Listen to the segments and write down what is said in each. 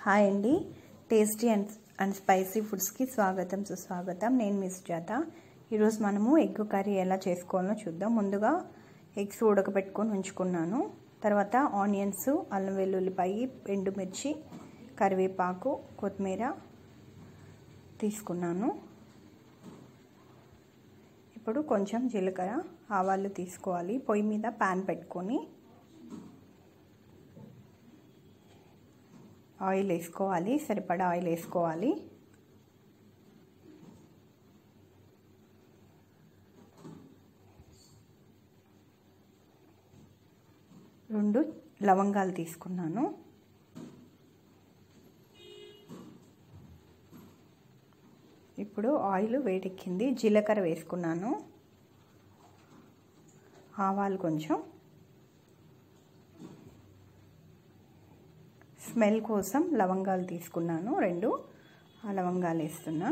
hi అండి tasty and and spicy ఫుడ్స్కి స్వాగతం సుస్వాగతం నేను మిస్ జాత ఈరోజు మనము ఎగ్ కర్రీ ఎలా చేసుకోవాలో చూద్దాం ముందుగా ఎగ్స్ ఉడకబెట్టుకొని ఉంచుకున్నాను తర్వాత ఆనియన్స్ అల్లం వెల్లుల్లిపాయి ఎండుమిర్చి కరివేపాకు కొత్తిమీర తీసుకున్నాను ఇప్పుడు కొంచెం జీలకర్ర ఆవాలు తీసుకోవాలి పొయ్యి మీద ప్యాన్ పెట్టుకొని ఆయిల్ వేసుకోవాలి సరిపడా ఆయిల్ వేసుకోవాలి రెండు లవంగాలు తీసుకున్నాను ఇప్పుడు ఆయిల్ వేడెక్కింది జీలకర్ర వేసుకున్నాను ఆవాలు కొంచెం స్మెల్ కోసం లవంగాలు తీసుకున్నాను రెండు ఆ లవంగాలు వేస్తున్నా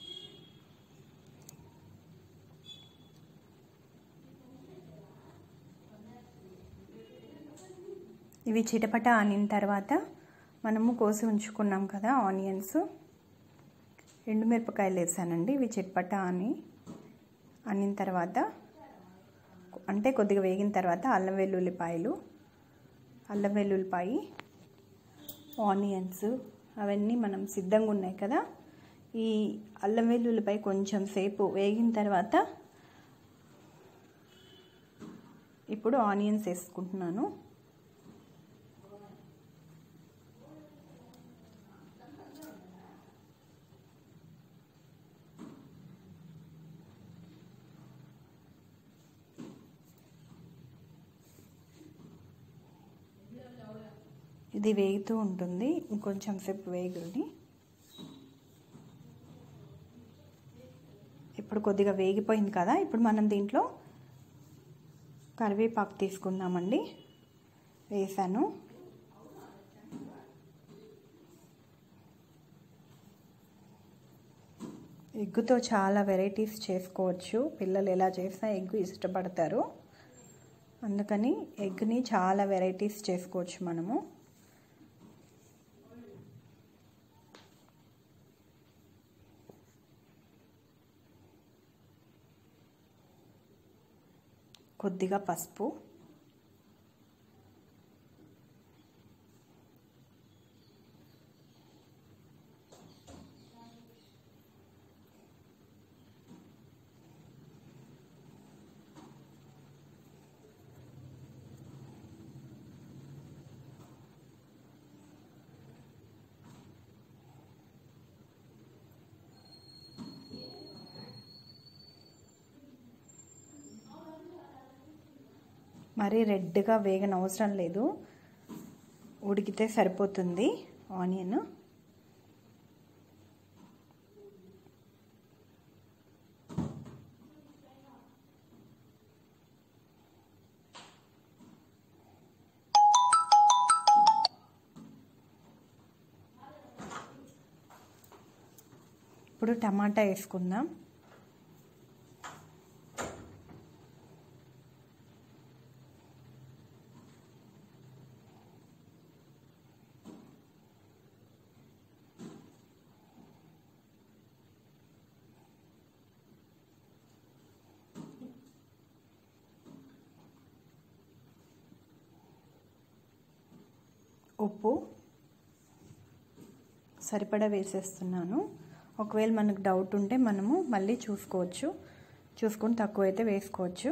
ఇవి చిటపట ఆనిన తర్వాత మనము కోసి ఉంచుకున్నాం కదా ఆనియన్స్ ఎండుమిరపకాయలు వేసానండి ఇవి చిటపట అని అనిన తర్వాత అంటే కొద్దిగా వేగిన తర్వాత అల్లం వెల్లుల్లిపాయలు అల్లం వెల్లుల్లిపాయి ఆనియన్స్ అవన్నీ మనం సిద్ధంగా ఉన్నాయి కదా ఈ అల్లం వెల్లుల్లిపై కొంచెం సేపు వేగిన తర్వాత ఇప్పుడు ఆనియన్స్ వేసుకుంటున్నాను ఇది వేగుతూ ఉంటుంది ఇంకొంచెం సేపు వేగుని ఇప్పుడు కొద్దిగా వేగిపోయింది కదా ఇప్పుడు మనం దీంట్లో కరివేపాకు తీసుకుందామండి వేసాను ఎగ్గుతో చాలా వెరైటీస్ చేసుకోవచ్చు పిల్లలు ఎలా చేసినా ఎగ్ ఇష్టపడతారు అందుకని ఎగ్ని చాలా వెరైటీస్ చేసుకోవచ్చు మనము కొద్దిగా పసుపు మరీ రెడ్గా వేగన అవసరం లేదు ఉడికితే సరిపోతుంది ఆనియన్ ఇప్పుడు టమాటా వేసుకుందాం ఉప్పు సరిపడా వేసేస్తున్నాను ఒకవేళ మనకు డౌట్ ఉంటే మనము మళ్ళీ చూసుకోవచ్చు చూసుకొని తక్కువైతే వేసుకోవచ్చు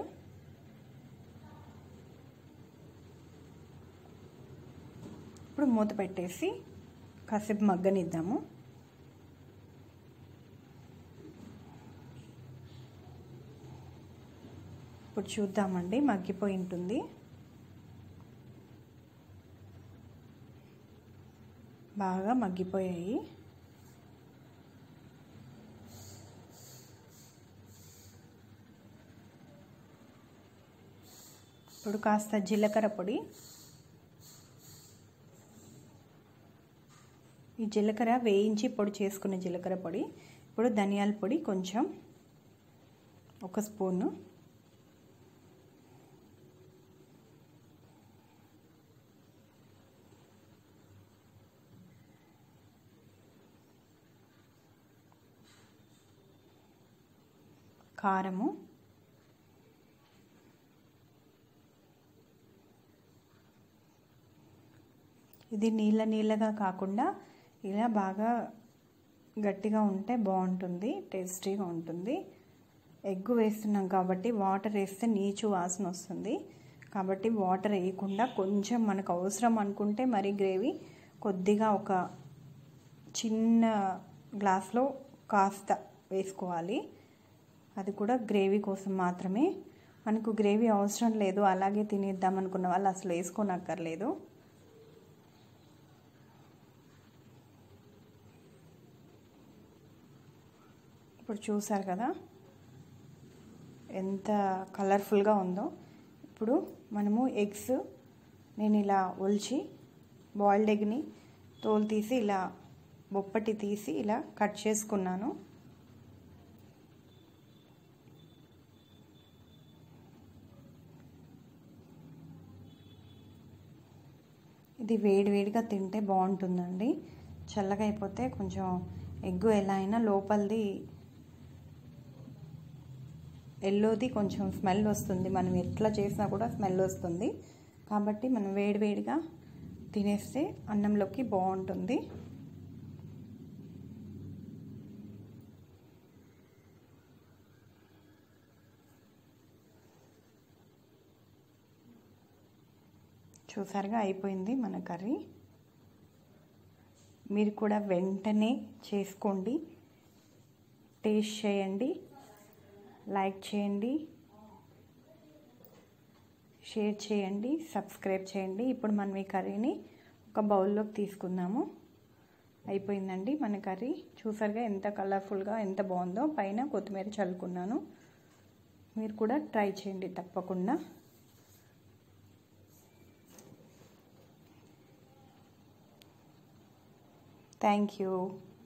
ఇప్పుడు మూత పెట్టేసి కాసేపు మగ్గనిద్దాము ఇప్పుడు చూద్దామండి మగ్గిపోయి ఉంటుంది బాగా మగ్గిపోయాయి ఇప్పుడు కాస్త జీలకర్ర పొడి ఈ జీలకర్ర వేయించి పొడి చేసుకున్న జీలకర్ర పొడి ఇప్పుడు ధనియాల పొడి కొంచెం ఒక స్పూను కారము ఇది నీళ్ళ నీళ్ళగా కాకుండా ఇలా బాగా గట్టిగా ఉంటే బాగుంటుంది టేస్టీగా ఉంటుంది ఎగ్ వేస్తున్నాం కాబట్టి వాటర్ వేస్తే నీచు వాసన వస్తుంది కాబట్టి వాటర్ వేయకుండా కొంచెం మనకు అవసరం అనుకుంటే మరి గ్రేవీ కొద్దిగా ఒక చిన్న గ్లాస్లో కాస్త వేసుకోవాలి అది కూడా గ్రేవీ కోసం మాత్రమే మనకు గ్రేవీ అవసరం లేదు అలాగే తినేద్దాం అనుకున్న వాళ్ళు అసలు వేసుకోనక్కర్లేదు ఇప్పుడు చూసారు కదా ఎంత కలర్ఫుల్గా ఉందో ఇప్పుడు మనము ఎగ్స్ నేను ఇలా ఒలిచి బాయిల్డ్ ఎగ్ని తోలు తీసి ఇలా బొప్పటి తీసి ఇలా కట్ చేసుకున్నాను ఇది వేడి వేడిగా తింటే బాగుంటుందండి చల్లగా అయిపోతే కొంచెం ఎగ్గు ఎలా అయినా లోపలిది ఎల్లోది కొంచెం స్మెల్ వస్తుంది మనం ఎట్లా చేసినా కూడా స్మెల్ వస్తుంది కాబట్టి మనం వేడివేడిగా తినేస్తే అన్నంలోకి బాగుంటుంది చూసారుగా అయిపోయింది మన కర్రీ మీరు కూడా వెంటనే చేసుకోండి టేస్ట్ చేయండి లైక్ చేయండి షేర్ చేయండి సబ్స్క్రైబ్ చేయండి ఇప్పుడు మనం ఈ కర్రీని ఒక బౌల్లోకి తీసుకుందాము అయిపోయిందండి మన కర్రీ చూసారుగా ఎంత కలర్ఫుల్గా ఎంత బాగుందో పైన కొత్తిమీర చల్లుకున్నాను మీరు కూడా ట్రై చేయండి తప్పకుండా థ్యాంక్ యూ